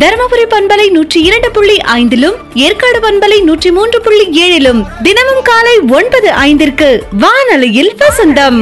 தருமபுரி பண்பலை நூற்றி இரண்டு புள்ளி ஐந்திலும் ஏற்காடு பண்பலை நூற்றி மூன்று புள்ளி ஏழிலும் தினமும் காலை ஒன்பது ஐந்திற்கு வானொலியில் வசந்தம்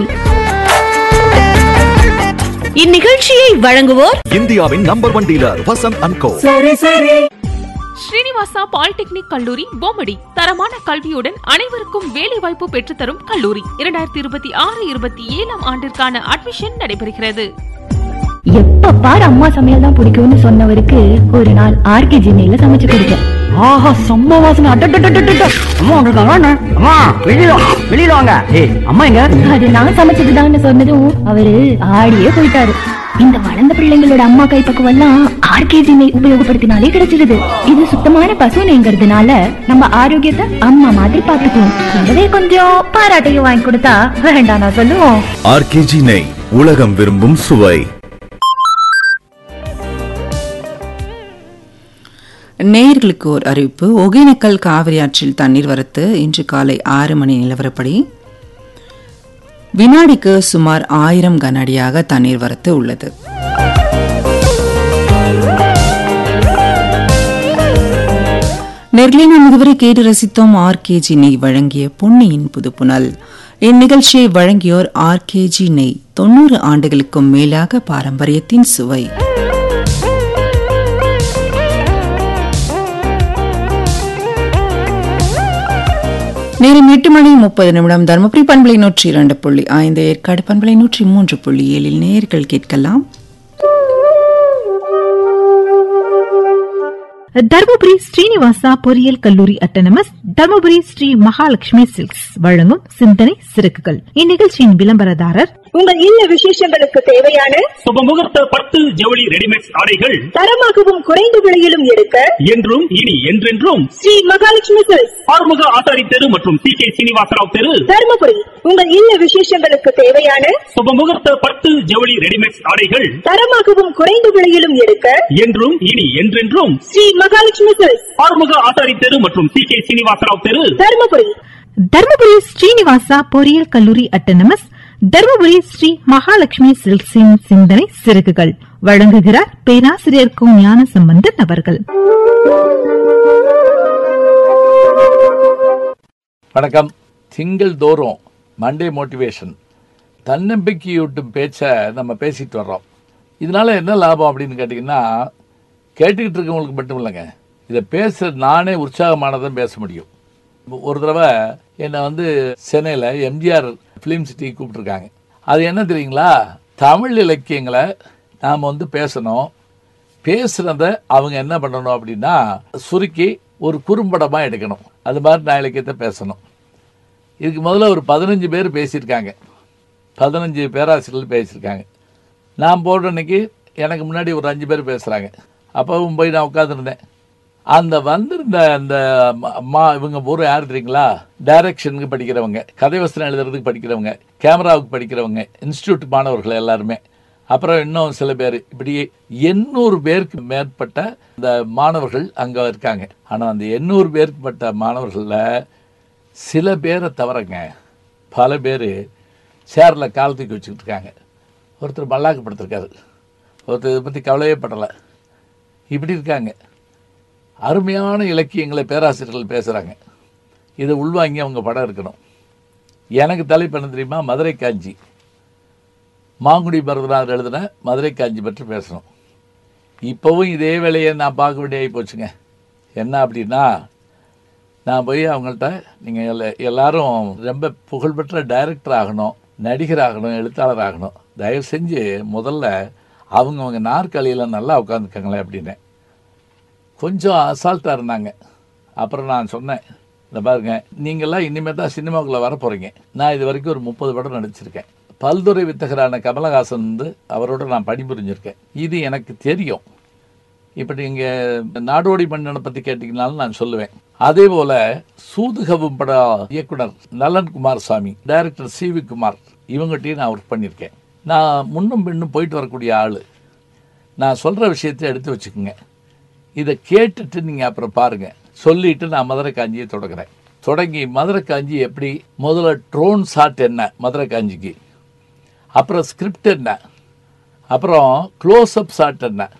இந்நிகழ்ச்சியை வழங்குவோர் இந்தியாவின் number one dealer Vasanth and co Srinivasa polytechnic கல்லூரி பொம்மடி தரமான கல்வியுடன் அனைவருக்கும் வேலைவாய்ப்பு பெற்றுத்தரும் கல்லூரி இரண்டாயிரத்தி இருபத்தி ஆறு இருபத்தி ஏழாம் ஆண்டிற்கான அட்மிஷன் நடைபெறுகிறது எப்ப பாரு அம்மா சமையல் தான் பிடிக்கும்னு சொன்னவருக்கு ஒரு நாள் ஆர்கே ஜினையில சமைச்சு கொடுத்தேன் ஆஹா செம்ம வாசனை அட்டட்டட்டட்டட்ட அம்மா வந்திருக்காங்க அண்ணா. அம்மா வெளியில வா, வெளியில வாங்க ஏய் அம்மா எங்க அது நான் சமைச்சதுதான்னு சொன்னதும் அவரு ஆடியே போயிட்டாரு இந்த வளர்ந்த பிள்ளைங்களோட அம்மா கைப்பக்குவம் எல்லாம் ஆர்கே ஜினை உபயோகப்படுத்தினாலே கிடைச்சிருது இது சுத்தமான பசு நெய்ங்கிறதுனால நம்ம ஆரோக்கியத்தை அம்மா மாதிரி பாத்துக்குவோம் கூடவே கொஞ்சம் பாராட்டையும் வாங்கி கொடுத்தா வேண்டாம் நான் சொல்லுவோம் ஆர்கேஜி நெய் உலகம் விரும்பும் சுவை நேயர்களுக்கு ஒரு அறிவிப்பு ஒகேனக்கல் காவிரி ஆற்றில் தண்ணீர் வரத்து இன்று காலை ஆறு மணி நிலவரப்படி வினாடிக்கு சுமார் ஆயிரம் கன அடியாக தண்ணீர் வரத்து உள்ளது நெர்லி நாம் இதுவரை கேட்டு ரசித்தோம் ஆர்கேஜி நெய் வழங்கிய பொன்னியின் புதுப்புனல் இந்நிகழ்ச்சியை வழங்கியோர் ஆர்கேஜி நெய் தொண்ணூறு ஆண்டுகளுக்கும் மேலாக பாரம்பரியத்தின் சுவை நேரம் எட்டு மணி முப்பது நிமிடம் தருமபுரி பண்பலை நூற்றி இரண்டு புள்ளி ஐந்து ஏற்காடு பண்பலை நூற்றி மூன்று புள்ளி ஏழில் நேர்கள் கேட்கலாம் தர்மபுரி ஸ்ரீனிவாசா பொறியியல் கல்லூரி அட்டனமஸ் தர்மபுரி ஸ்ரீ மகாலட்சுமி சில்க்ஸ் வழங்கும் சிந்தனை சிறகுகள் இந்நிகழ்ச்சியின் விளம்பரதாரர் உங்கள் இல்ல விசேஷங்களுக்கு தேவையான சுபமுகூர்த்த பட்டு ஜவுளி ரெடிமேட் ஆடைகள் தரமாகவும் குறைந்த விலையிலும் எடுக்க என்றும் இனி என்றென்றும் ஸ்ரீ மகாலட்சுமி சில்க்ஸ் ஆறுமுக ஆசாரி தெரு மற்றும் சி கே சீனிவாசராவ் தெரு தருமபுரி உங்கள் இல்ல விசேஷங்களுக்கு தேவையான சுபமுகூர்த்த பட்டு ஜவுளி ரெடிமேட் ஆடைகள் தரமாகவும் குறைந்த விலையிலும் எடுக்க என்றும் இனி என்றென்றும் ஸ்ரீ மகாலட்சுமி சில்க்ஸ் ஆறுமுக ஆசாரி தெரு மற்றும் சி கே சீனிவாசராவ் தெரு தருமபுரி தர்மபுரி ஸ்ரீனிவாசா பொறியியல் கல்லூரி அட்டனமஸ் தர்மபுரி ஸ்ரீ மகாலட்சுமி சில்க்ஸின் சிந்தனை சிறகுகள் வழங்குகிறார் பேராசிரியர் கு ஞான சம்பந்தன் அவர்கள் வணக்கம் திங்கள் தோறும் மண்டே மோட்டிவேஷன் தன்னம்பிக்கையூட்டும் பேச்சை நம்ம பேசிட்டு வர்றோம் இதனால என்ன லாபம் அப்படின்னு கேட்டிங்கன்னா கேட்டுக்கிட்டு இருக்கவங்களுக்கு மட்டும் இல்லைங்க இதை பேசுற நானே உற்சாகமானதான் பேச முடியும் ஒரு தடவை என்னை வந்து சென்னையில் எம்ஜிஆர் ஃபிலிம் சிட்டி கூப்பிட்ருக்காங்க அது என்ன தெரியுங்களா தமிழ் இலக்கியங்களை நாம் வந்து பேசணும் பேசுகிறத அவங்க என்ன பண்ணணும் அப்படின்னா சுருக்கி ஒரு குறும்படமாக எடுக்கணும் அது மாதிரி நான் இலக்கியத்தை பேசணும் இதுக்கு முதல்ல ஒரு பதினஞ்சு பேர் பேசியிருக்காங்க பதினஞ்சு பேராசிரியர்கள் பேசியிருக்காங்க நான் போடுற அன்னைக்கு எனக்கு முன்னாடி ஒரு அஞ்சு பேர் பேசுகிறாங்க அப்பவும் போய் நான் உட்காந்துருந்தேன் அந்த வந்திருந்த அந்த ம- அம்மா இவங்க பூரா யார் தெரியுங்களா டைரக்ஷனுக்கு படிக்கிறவங்க கதை வசனம் எழுதுறதுக்கு படிக்கிறவங்க கேமராவுக்கு படிக்கிறவங்க இன்ஸ்டியூட் மாணவர்கள் எல்லாருமே அப்புறம் இன்னும் சில பேர் இப்படி எண்ணூறு பேருக்கு மேற்பட்ட இந்த மாணவர்கள் அங்கே இருக்காங்க ஆனால் அந்த எண்ணூறு பேருக்கு பட்ட மாணவர்களில் சில பேரை தவிரங்க பல பேர் சேரில் கால் தூக்கி வச்சுக்கிட்டு இருக்காங்க ஒருத்தர் மல்லாக்கு படுத்திருக்காரு ஒருத்தர் இதை பற்றி கவலையே படலை இப்படி இருக்காங்க அருமையான இலக்கியங்களை பேராசிரியர்கள் பேசுகிறாங்க இதை உள்வாங்கி அவங்க படம் இருக்கணும் எனக்கு தலைப்பு என்ன தெரியுமா மதுரை காஞ்சி மாங்குடி பரதநாதர் எழுதின மதுரை காஞ்சி பற்றி பேசணும் இப்போவும் இதே வேலையை நான் பார்க்க வேண்டிய போச்சுங்க என்ன அப்படின்னா நான் போய் அவங்கள்ட்ட நீங்கள் எல்லா எல்லாரும் ரொம்ப புகழ்பெற்ற டைரக்டர் ஆகணும் நடிகர் ஆகணும் எழுத்தாளர் ஆகணும் தயவு செஞ்சு முதல்ல அவங்கவங்க நாற்காலியில் நல்லா உட்காந்துக்கங்களேன் அப்படின்னேன் கொஞ்சம் அசால்ட்டாக இருந்தாங்க அப்புறம் நான் சொன்னேன் இந்த பாருங்க நீங்கள்லாம் இனிமேல் தான் சினிமாவுக்குள்ளே வர போகிறீங்க நான் இது வரைக்கும் ஒரு முப்பது படம் நடிச்சிருக்கேன் பல்துறை வித்தகரான கமலஹாசன் வந்து அவரோட நான் பணிபுரிஞ்சிருக்கேன் இது எனக்கு தெரியும் இப்போ நீங்கள் நாடோடி மன்னனை பற்றி கேட்டிங்கனாலும் நான் சொல்லுவேன் அதே போல் சூதுகவும் பட இயக்குனர் Nalan Kumar Sami director C V Kumar இவங்ககிட்டயும் நான் ஒர்க் பண்ணியிருக்கேன் நான் முன்னும் பின்னும் போயிட்டு வரக்கூடிய ஆள் நான் சொல்கிற விஷயத்தை எடுத்து வச்சுக்கோங்க இதை கேட்டுட்டு நீங்கள் அப்புறம் பாருங்கள் சொல்லிட்டு நான் மதுரை காஞ்சியை தொடங்குறேன் தொடங்கி மதுரை காஞ்சி எப்படி முதல்ல ட்ரோன் ஷாட் என்ன மதுரை காஞ்சிக்கு அப்புறம் ஸ்கிரிப்ட் என்ன அப்புறம் க்ளோஸ் அப் ஷாட் என்ன